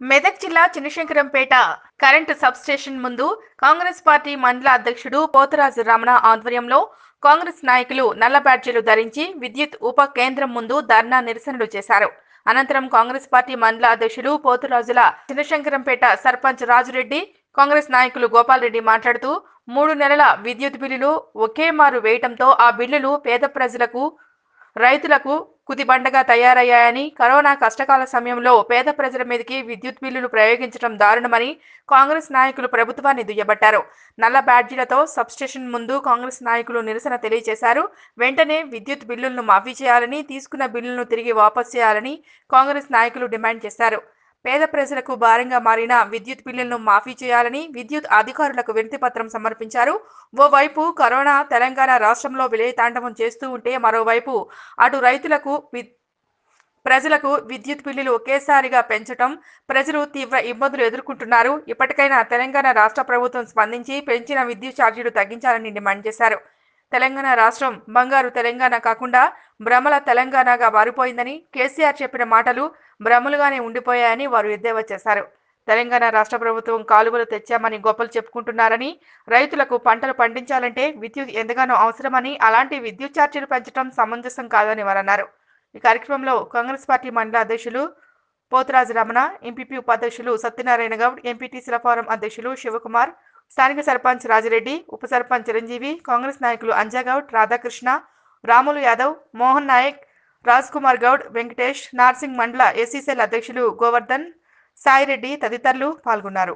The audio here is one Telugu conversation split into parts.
మెదక్ జిల్లా చిన్నశంకరంపేట కరెంటు సబ్స్టేషన్ ముందు కాంగ్రెస్ పార్టీ మండల అధ్యక్షుడు పోతరాజు రమణ ఆధ్వర్యంలో కాంగ్రెస్ నాయకులు నల్ల బ్యాడ్జీలు ధరించి విద్యుత్ ఉప కేంద్రం ముందు ధర్నా నిరసనలు చేశారు అనంతరం కాంగ్రెస్ పార్టీ మండల అధ్యక్షుడు పోతురాజుల చిన్నశంకరంపేట సర్పంచ్ రాజురెడ్డి కాంగ్రెస్ నాయకులు గోపాల్ రెడ్డి మాట్లాడుతూ మూడు నెలల విద్యుత్ బిల్లులు ఒకే మారు వేయటంతో ఆ బిల్లులు పేద ప్రజలకు రైతులకు కుదిబండగా తయారయ్యాయని కరోనా కష్టకాల సమయంలో పేద ప్రజల మీదకి విద్యుత్ బిల్లులు ప్రయోగించడం దారుణమని కాంగ్రెస్ నాయకులు ప్రభుత్వాన్ని దుయ్యబట్టారు నల్ల బ్యాడ్జీలతో సబ్స్టేషన్ ముందు కాంగ్రెస్ నాయకులు నిరసన తెలియజేశారు వెంటనే విద్యుత్ బిల్లులను మాఫీ చేయాలని తీసుకున్న బిల్లులను తిరిగి వాపస్ చేయాలని కాంగ్రెస్ నాయకులు డిమాండ్ చేశారు పేద ప్రజలకు భారంగా మారిన విద్యుత్ బిల్లులను మాఫీ చేయాలని విద్యుత్ అధికారులకు వినతి పత్రం సమర్పించారు ఓవైపు కరోనా తెలంగాణ రాష్ట్రంలో విలయతాండవం చేస్తూ ఉంటే మరోవైపు అటు రైతులకు వి- ప్రజలకు విద్యుత్ బిల్లులు ఒకేసారిగా పెంచడం ప్రజలు తీవ్ర ఇబ్బందులు ఎదుర్కొంటున్నారు ఇప్పటికైనా తెలంగాణ రాష్ట్ర ప్రభుత్వం స్పందించి పెంచిన విద్యుత్ ఛార్జీలు తగ్గించాలని డిమాండ్ చేశారు తెలంగాణ రాష్ట్రం బంగారు తెలంగాణ కాకుండా భ్రమల తెలంగాణగా మారిపోయిందని కేసీఆర్ చెప్పిన మాటలు భ్రమలుగానే ఉండిపోయాయని వారు ఎద్దేవా చేశారు తెలంగాణ రాష్ట్ర ప్రభుత్వం కాలువలు తెచ్చామని గొప్పలు చెప్పుకుంటున్నారని రైతులకు పంటలు పండించాలంటే విద్యుత్ ఎంతగానో అవసరమని అలాంటి విద్యుత్ ఛార్జీలు పెంచడం సమంజసం కాదని వారన్నారు ఈ కార్యక్రమంలో కాంగ్రెస్ పార్టీ మండల అధ్యక్షులు పోతరాజు రమణ ఎంపీపీ ఉపాధ్యక్షులు సత్యనారాయణ గౌడ్ ఎంపీటీసీల ఫోరం అధ్యక్షులు శివకుమార్ స్థానిక సర్పంచ్ రాజిరెడ్డి ఉప సర్పంచ్ చిరంజీవి కాంగ్రెస్ నాయకులు అంజాగౌడ్ రాధాకృష్ణ రాములు యాదవ్ మోహన్ నాయక్ రాజ్ కుమార్ గౌడ్ వెంకటేష్ నార్సింగ్ మండల ఎస్సీసీఎల్ అధ్యక్షులు గోవర్ధన్ సాయిరెడ్డి తదితరులు పాల్గొన్నారు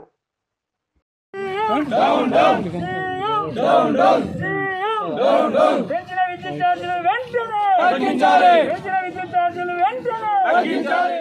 పెంచిన విద్యుత్ ఛార్జీలు వెంటనే తగ్గించాలి. పెంచిన విద్యుత్ ఛార్జీలు వెంటనే తగ్గించాలి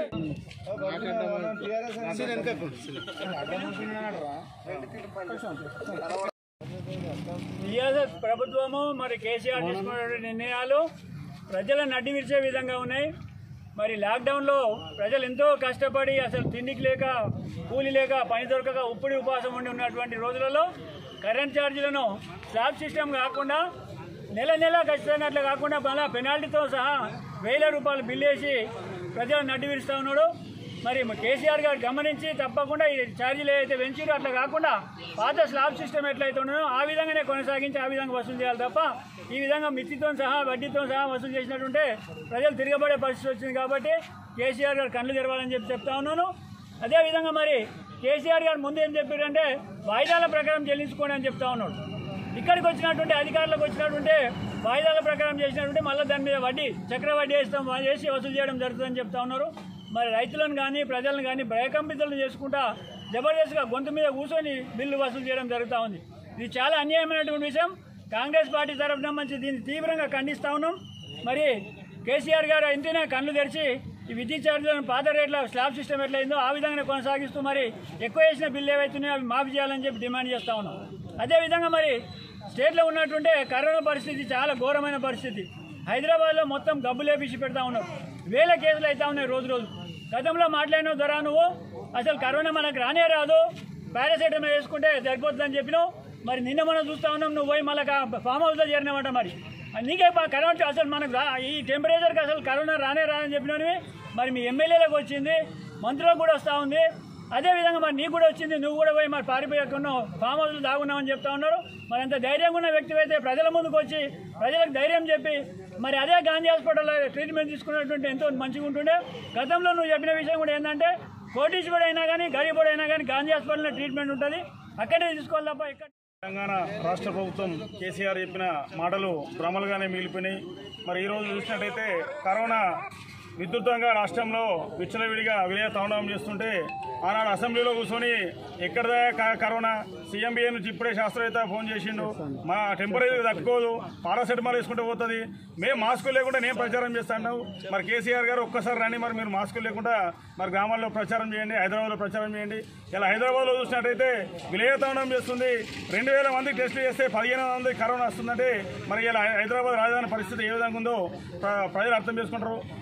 టీఆర్ఎస్ ప్రభుత్వము మరి కేసీఆర్ తీసుకున్న నిర్ణయాలు ప్రజలను నడ్డి విరిచే విధంగా ఉన్నాయి మరి లాక్డౌన్లో ప్రజలు ఎంతో కష్టపడి అసలు తిండికి లేక కూలి లేక పని దొరకక ఉప్పుడి ఉపవాసం ఉండి ఉన్నటువంటి రోజులలో కరెంట్ ఛార్జీలను స్లాబ్ సిస్టమ్ కాకుండా నెల నెల ఖచ్చితంగా అట్లా కాకుండా మళ్ళా పెనాల్టీతో సహా వేల రూపాయలు బిల్లు వేసి ప్రజలను నడ్డి విరుస్తూ ఉన్నాడు మరి కేసీఆర్ గారు గమనించి తప్పకుండా ఈ ఛార్జీలు ఏదైతే పెంచారో అట్లా కాకుండా పాత స్లాబ్ సిస్టమ్ ఎట్లయితే ఉన్నాయో ఆ విధంగానే కొనసాగించి ఆ విధంగా వసూలు చేయాలి తప్ప ఈ విధంగా మిత్తితో సహా వడ్డీతో సహా వసూలు చేసినట్టుంటే ప్రజలు తిరగబడే పరిస్థితి వచ్చింది కాబట్టి కేసీఆర్ గారు కళ్ళు తెరవాలని చెప్పి చెప్తా ఉన్నాను అదేవిధంగా మరి కేసీఆర్ గారు ముందు ఏం చెప్పారంటే వాయిదాల ప్రకారం చెల్లించుకోండి అని చెప్తా ఉన్నాడు ఇక్కడికి వచ్చినటువంటి అధికారులకు వచ్చినటువంటి వాయిదాల ప్రకారం చేసినటువంటి మళ్ళీ దాని మీద వడ్డీ చక్ర వడ్డీ వేస్తాం చేసి వసూలు చేయడం జరుగుతుందని చెప్తా ఉన్నారు మరి రైతులను కానీ ప్రజలను కానీ భయకంపితులను చేసుకుంటా జబర్దస్త్గా గొంతు మీద కూర్చొని బిల్లు వసూలు చేయడం జరుగుతూ ఉంది ఇది చాలా అన్యాయమైనటువంటి విషయం కాంగ్రెస్ పార్టీ తరఫున మంచి దీన్ని తీవ్రంగా ఖండిస్తా ఉన్నాం మరి కేసీఆర్ గారు ఇంతనే కళ్ళు తెరిచి ఈ విద్యుత్ ఛార్జీలను పాత రేట్ల స్లాబ్ సిస్టమ్ ఎట్లయిందో ఆ విధంగానే కొనసాగిస్తూ మరి ఎక్కువ వేసిన బిల్లు ఏవైతున్నాయో అవి మాఫీ చేయాలని చెప్పి డిమాండ్ చేస్తా ఉన్నాం అదేవిధంగా మరి స్టేట్లో ఉన్నటువంటి కరోనా పరిస్థితి చాలా ఘోరమైన పరిస్థితి హైదరాబాద్లో మొత్తం గబ్బు లేపించి పెడతా ఉన్నారు వేల కేసులు అవుతా ఉన్నాయి రోజు రోజు గతంలో మాట్లాడిన ద్వారా నువ్వు అసలు కరోనా మనకు రానే రాదు పారాసెటమాల్ వేసుకుంటే సరిపోతుందని చెప్పినావు మరి నిన్న మనం చూస్తా ఉన్నాం నువ్వు పోయి మళ్ళీ ఫామ్ హౌస్లో చేరినామంట మరి నీకే బా- కరోనా అసలు మనకు రా ఈ టెంపరేచర్కి అసలు కరోనా రానే రాదని చెప్పినవి మరి మీ ఎమ్మెల్యేలకు వచ్చింది మంత్రులకు కూడా వస్తూ ఉంది అదేవిధంగా మరి నీకు కూడా వచ్చింది నువ్వు కూడా పోయి మరి పారిపోయకుండా ఫామ్ హౌస్లో దాగున్నామని చెప్తా ఉన్నారు మరి అంత ధైర్యంగా ఉన్న వ్యక్తి అయితే ప్రజల ముందుకు వచ్చి ప్రజలకు ధైర్యం చెప్పి మరి అదే గాంధీ హాస్పిటల్లో ట్రీట్మెంట్ తీసుకున్నటువంటి ఎంతో మంచిగా ఉంటుండే గతంలో నువ్వు చెప్పిన విషయం కూడా ఏంటంటే కోటీశ్వరుడు అయినా కానీ గరీబుడు అయినా కానీ గాంధీ హాస్పిటల్లో ట్రీట్మెంట్ ఉంటుంది అక్కడే తీసుకోవాలి తప్ప ఇక్కడ తెలంగాణ రాష్ట్ర ప్రభుత్వం కేసీఆర్ చెప్పిన మాటలు భ్రమలుగానే మిగిలిపోయినాయి మరి ఈ రోజు చూసినట్టయితే కరోనా విద్యుత్తంగా రాష్ట్రంలో విచ్చలవిడిగా విలయ తాండవం చేస్తుంటే ఆనాడు అసెంబ్లీలో కూర్చొని ఎక్కడదా క- కరోనా సీఎంబీఏ నుంచి ఇప్పుడే శాస్త్రవేత్త ఫోన్ చేసిండు మా టెంపరేచర్ తక్కువదు పారాసెటమాల్ వేసుకుంటే పోతుంది మేము మాస్కులు లేకుండా నేను ప్రచారం చేస్తాను మరి కేసీఆర్ గారు ఒక్కసారి రండి మరి మీరు మాస్కులు లేకుండా మరి గ్రామాల్లో ప్రచారం చేయండి హైదరాబాద్లో ప్రచారం చేయండి ఇలా హైదరాబాద్లో చూసినట్టయితే విలయతాండం చేస్తుంది రెండు వేల మందికి టెస్టులు చేస్తే పదిహేను వందల మంది కరోనా వస్తుందంటే మరి ఇలా హైదరాబాద్ రాజధాని పరిస్థితి ఏ విధంగా ఉందో ప్ర- ప్రజలు అర్థం చేసుకుంటారు మరి అలాగే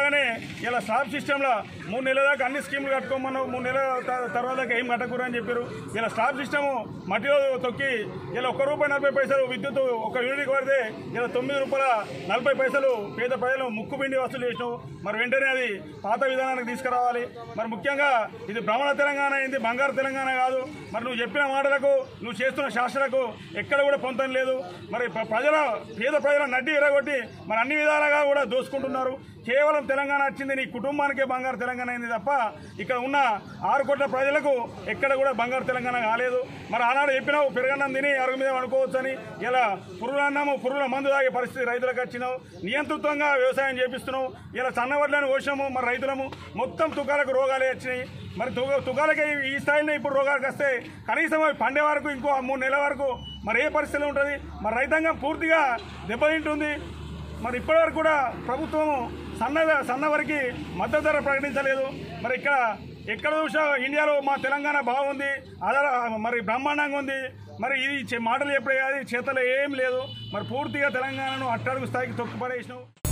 భాగంగానే ఇలా స్లాబ్ సిస్టంలో మూడు నెలల దాకా అన్ని స్కీములు కట్టుకోమన్నావు మూడు నెలల త- తర్వాత దాకా ఏం కట్టకూడదు అని చెప్పారు ఇలా స్లాబ్ సిస్టము మట్టిలో తొక్కి ఇలా ఒక్క రూపాయి నలభై పైసలు విద్యుత్ ఒక యూనిట్కి పడితే ఇలా తొమ్మిది రూపాయల నలభై పైసలు పేద ప్రజలు ముక్కు పిండి వసూలు చేసినావు మరి వెంటనే అది పాత విధానానికి తీసుకురావాలి మరి ముఖ్యంగా ఇది భ్రమణ తెలంగాణ అయింది బంగారు తెలంగాణ కాదు మరి నువ్వు చెప్పిన మాటలకు నువ్వు చేస్తున్న శాస్త్రాలకు ఎక్కడ కూడా పొంతం లేదు మరి ప్ర- ప్రజల పేద ప్రజల నడ్డి ఎరగొట్టి మరి అన్ని విధాలుగా కూడా దోసుకుంటున్నారు కేవలం తెలంగాణ వచ్చింది నీ కుటుంబానికే బంగారు తెలంగాణ అయింది తప్ప ఇక్కడ ఉన్న ఆరు కోట్ల ప్రజలకు ఎక్కడ కూడా బంగారు తెలంగాణ కాలేదు మరి ఆనాడు చెప్పినావు పెరగన్నం తిని అరుగు మీద పడుకోవచ్చని ఇలా పురుగుల అన్నము పురుగుల మందు తాగే పరిస్థితి రైతులకు వచ్చినావు నియంతృత్వంగా వ్యవసాయం చేపిస్తున్నావు ఇలా సన్నవడ్లను కోసినాము మరి రైతులము మొత్తం తుకాలకు రోగాలే వచ్చినాయి మరి తుగ తుకాలకి ఈ స్థాయిలో ఇప్పుడు రోగాలకు వస్తే కనీసం అవి పండే వరకు ఇంకో మూడు నెలల వరకు మరి ఏ పరిస్థితి ఉంటుంది మరి రైతాంగం పూర్తిగా దెబ్బతింటుంది మరి ఇప్పటివరకు కూడా ప్రభుత్వం సన్న సన్న వరకు మద్దతు ధర ప్రకటించలేదు మరి ఇక్కడ ఎక్కడ చూసినా ఇండియాలో మా తెలంగాణ బాగుంది ఆధార మరి బ్రహ్మాండంగా ఉంది మరి ఇది చె- మాటలు చెప్పే కాదు చేతలు ఏం లేదు మరి పూర్తిగా తెలంగాణను అట్టడుగు స్థాయికి తొక్కుపడేసినావు